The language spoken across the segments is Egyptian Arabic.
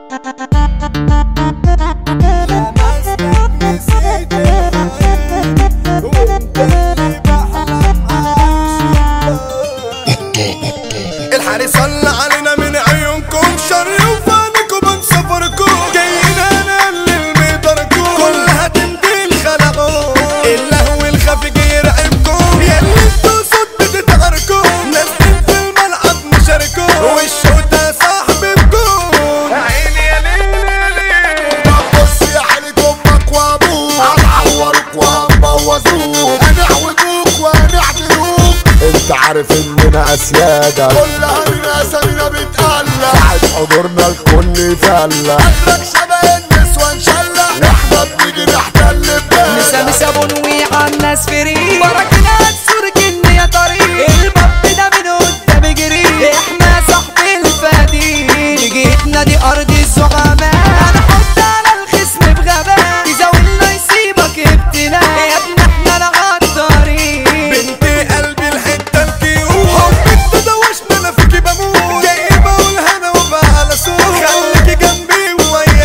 الحارس صلى علينا من عيونكم شر وفانكم من سفركم جايين نقلل مقداركم كلها تمديل خلقوا اللهو الخفي جاي يرعبكم ياللي انتوا صوت بتتعاركوا نازلين في الملعب مشاركوا والشوطة صاحبكم عيني يا ليل يا ليل بص يا حالة امك وابوك هنعورك وهنبوظوك هنعوجوك وهنعدلوك انت عارف اننا اسيادة كلها من اسامينا بتقلق ساعة حضورنا الكل فلة اخرك شبه النسوان شلة احنا بنيجي نحتل بلادك مسا مسا بنوي عالناس فريق بركنا هتسور جن يا طريق الباب ده من قدام جري احنا صاحب الفدي جيتنا دي ارض الزعماء هنحط على الخصم بغباء يزاولنا يسيبك ابتلاء يا ابني احنا العطارين بنت قلبي الحتة الكيوت حبك تدوشنا انا فيكي بموت جاي بقول هنا وبقى على صوت خليكي جنبي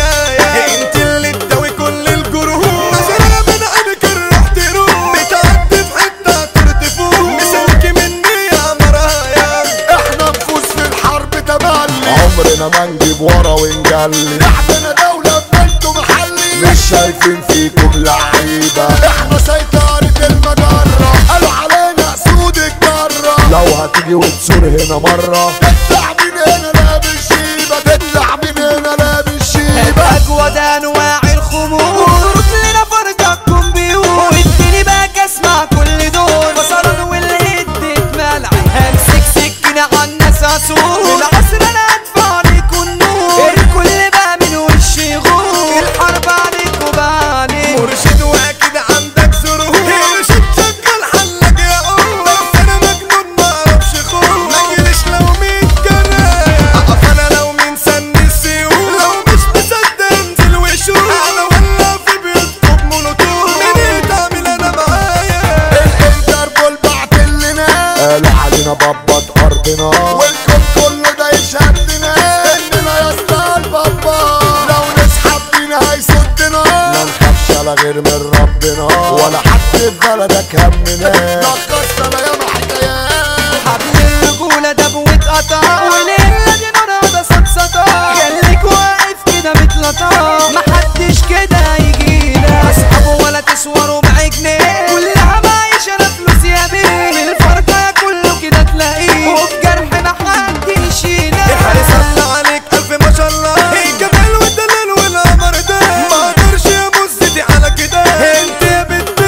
ويايا انت اللي تداوي كل الجروح نظرة من عينك الروح تروح بتعدي في حتة ترتفوق مسلكي مني يا مرايا احنا نفوز في الحرب تملي عمرنا ما نجيب ورا ونجلي احنا دولة بنتو محلي مش شايفين فيكم لعيبة احنا سيطرة المجرة قالوا علينا اسود الجرة لو هتيجي وتزور هنا مرة تطلع من هنا لا بالشيبة تطلع من هنا لا بالشيبة اجود انواع الخمور لنا فرجكم بيوت واديني بقى اسمع كل دول بصرا والهد اتملع همسك سكينة عالناس اسور العصر انا ادفع لكم النور الكل بقى من وش يغور الحرب عليكم بقى عليك مرشد واكيد عندك سرور مرشد شغال حلق يا قول بس انا مجنون ما اعرفش خور ما جيليش لو ميت جراية اقف انا لو من سن السيوف لو مش مصدق انزل وشوف انا ولا في بيوتكم مولوتوف مين تعمل انا معايا الانتربول بعت لنا قالوا علينا بابا ارضنا والكون كله ده يشهد لنا اننا يا اسطى البابا لو نسحب بينا هيصدنا ما نخافش على غير من ربنا ولا حد في بلدك همنا نقصنا يا حكايات حبل الرجولة ده واتقطع والليلة دي نورها ده سقسطة خليك واقف كده متلطع محدش كده يجينا اصحابه ولا تسوروا معاه جنيه كلها معيشة انا فلوس يا بيه الفرقة يا كله كده تلاقيه وفي جرح محد يشيلها الحارس الله عليك الف ما شاء الله الجمال والدلال والقمر ده ما اقدرش يا مزتي على كده انت يا بنت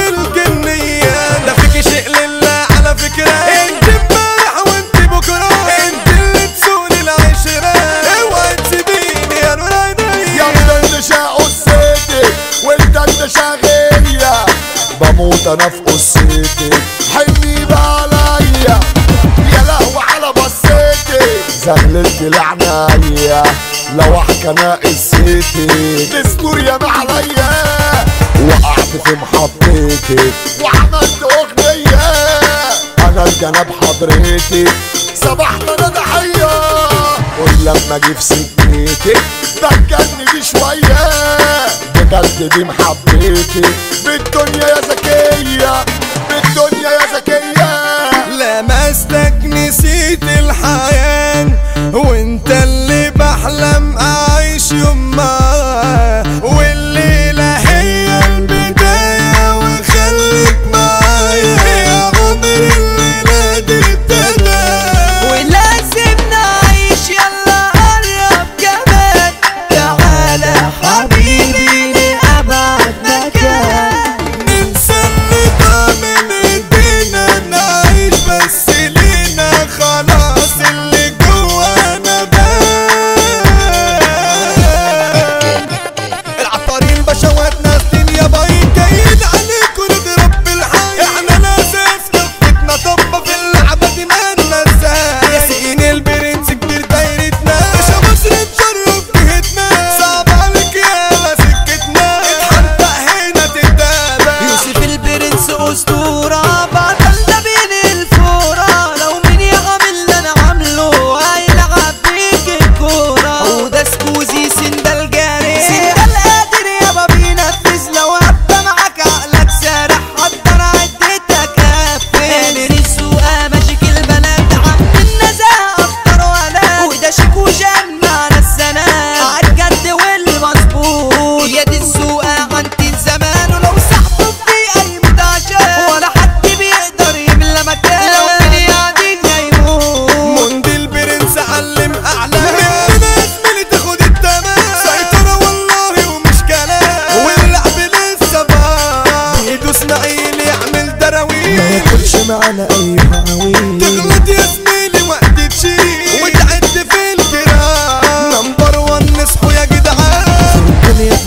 الجنيه ده فيكي شيء لله على فكره انت امبارح وانت بكره انت اللي تسوني العشره اوعي تسيبيني يا نور عينيا يا ابن النشاء قصتك وانت النشاء غيريا بموت انا في قصتك حني بقى عليا يا لهوي على بصيتك زغللت لعنايا لو احكى انا قصتك دستور يا عليا وقعت في محطتك وعملت اغنيه انا الجناب حضرتك صبحت انا ضحيه قول لما اجي في سكتك بتجني دي شويه بجد دي محبتك بالدنيا يا زكيه بالدنيا يا زكيه لمستك نسيت الحياة وانت اللي بحلم اعيش يوم معاه والليلة هي البداية وخليك معايا يا عمري الليلة دي ابتدى ولازم نعيش يلا قرب كمان تعالى حبيبي لأبعد مكان ننسى اللي بعمل ايدينا نعيش بس لينا خلاص اللي جوانا بان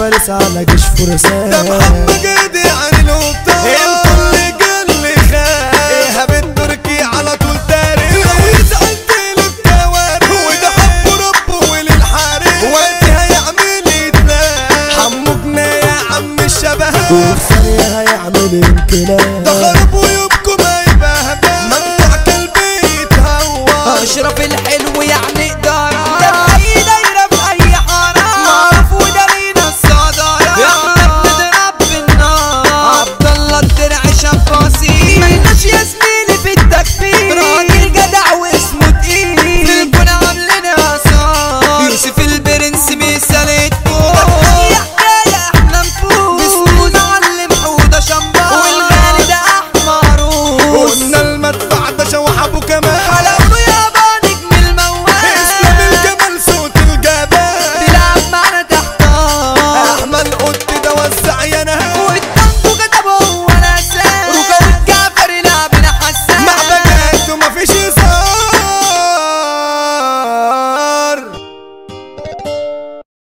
فارس على جيش فرسان ده محمد جدي يعني القبطان الكل قال لي خاف ايها بالتركي على طول تاريخ لو يزعل تقلب كوارث وده حبه ربه وللحارس وقت هيعمل يتلاقى حمو جناية يا عم الشباب وفي ثانية هيعمل انقلاب ده